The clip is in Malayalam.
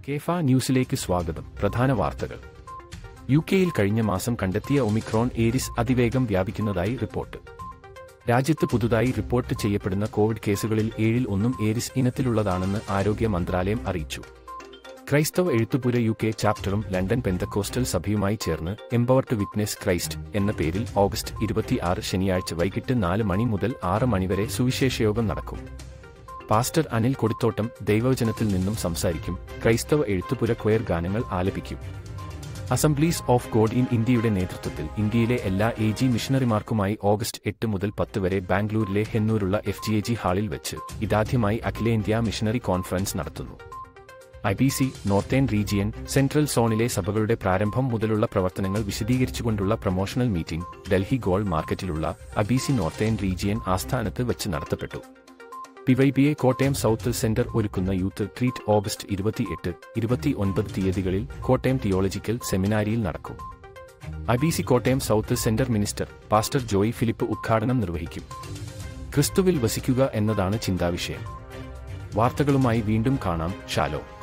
കേഫ ന്യൂസിലേക്ക് സ്വാഗതം പ്രധാന വാർത്തകൾ യു കെയിൽ കഴിഞ്ഞ മാസം കണ്ടെത്തിയ ഒമിക്രോൺ ഏരിസ് അതിവേഗം വ്യാപിക്കുന്നതായി റിപ്പോർട്ട് രാജ്യത്ത് പുതുതായി റിപ്പോർട്ട് ചെയ്യപ്പെടുന്ന കോവിഡ് കേസുകളിൽ ഏഴിൽ ഒന്നും ഏരിസ് ഇനത്തിലുള്ളതാണെന്ന് ആരോഗ്യ മന്ത്രാലയം അറിയിച്ചു ക്രൈസ്തവ എഴുത്തുപുര യു കെ ചാപ്റ്ററും ലണ്ടൻ പെന്തക്കോസ്റ്റൽ സഭയുമായി ചേർന്ന് എംപവർഡ് വിറ്റ്നസ് ക്രൈസ്റ്റ് എന്ന പേരിൽ ഓഗസ്റ്റ് ഇരുപത്തിയാറ് ശനിയാഴ്ച വൈകിട്ട് നാല് മണി മുതൽ ആറ് മണിവരെ സുവിശേഷയോഗം നടക്കും പാസ്റ്റർ അനിൽ കൊടിത്തോട്ടം ദൈവവചനത്തിൽ നിന്നും സംസാരിക്കും ക്രൈസ്തവ എഴുത്തുപുര ക്വയർ ഗാനങ്ങൾ ആലപിക്കും അസംബ്ലീസ് ഓഫ് ഗോഡ് ഇൻ ഇന്ത്യയുടെ നേതൃത്വത്തിൽ ഇന്ത്യയിലെ എല്ലാ എ ജി മിഷണറിമാർക്കുമായി ഓഗസ്റ്റ് എട്ട് മുതൽ പത്ത് വരെ ബാംഗ്ലൂരിലെ ഹെന്നൂരുള്ള എഫ് ജി എ ജി ഹാളിൽ വെച്ച് ഇതാദ്യമായി അഖിലേന്ത്യാ മിഷണറി കോൺഫറൻസ് നടത്തുന്നു I B C northern region central സോണിലെ സഭകളുടെ പ്രാരംഭം മുതലുള്ള പ്രവർത്തനങ്ങൾ വിശദീകരിച്ചുകൊണ്ടുള്ള പ്രൊമോഷണൽ മീറ്റിംഗ് ഡൽഹി ഗോൾഡ് മാർക്കറ്റിലുള്ള അബിസി നോർത്തേൺ റീജിയൻ ആസ്ഥാനത്ത് വെച്ച് നടത്തപ്പെട്ടു പിവൈബിഎ കോട്ടയം സൗത്ത് സെന്റർ ഒരുക്കുന്ന യൂത്ത് ട്രീറ്റ് ഓഗസ്റ്റ് ഇരുപത്തിയെട്ട് ഇരുപത്തി ഒൻപത് തീയതികളിൽ കോട്ടയം തിയോളജിക്കൽ സെമിനാരിയിൽ നടക്കും അബിസി Kottayam south centre minister pastor Joy Philip ഉദ്ഘാടനം നിർവഹിക്കും ക്രിസ്തുവിൽ വസിക്കുക എന്നതാണ് ചിന്താവിഷയം വാർത്തകളുമായി വീണ്ടും കാണാം ഷാലോ